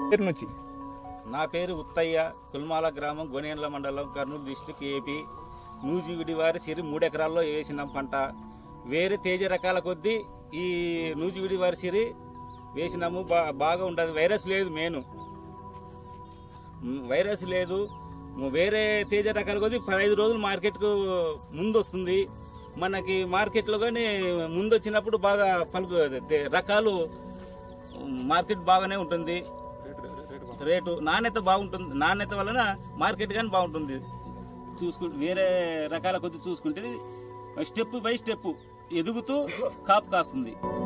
పేరు నుంచి నా పేరు ఉత్తయ్య కుల్మాల గ్రామం గొనేండ్ల మండలం కర్నూలు డిస్టిక్ ఏపీ నూజివిడి వారి సిరి మూడెకరాల్లో వేసినాం పంట వేరే తేజ రకాల కొద్దీ ఈ నూజివిడి వారి సిరి వేసినాము బా బాగా ఉంటుంది వైరస్ లేదు మెయిన్ వైరస్ లేదు వేరే తేజ రకాల కొద్దీ పదహైదు రోజులు మార్కెట్కు ముందు వస్తుంది మనకి మార్కెట్లో కానీ ముందు వచ్చినప్పుడు బాగా పలుకు తే- రకాలు మార్కెట్ బాగానే ఉంటుంది రేటు నాణ్యత బాగుంటుంది నాణ్యత వలన మార్కెట్ కానీ బాగుంటుంది చూసుకుంటే వేరే రకాల కొద్ది చూసుకుంటే స్టెప్ బై స్టెప్ ఎదుగుతూ కాపు కాస్తుంది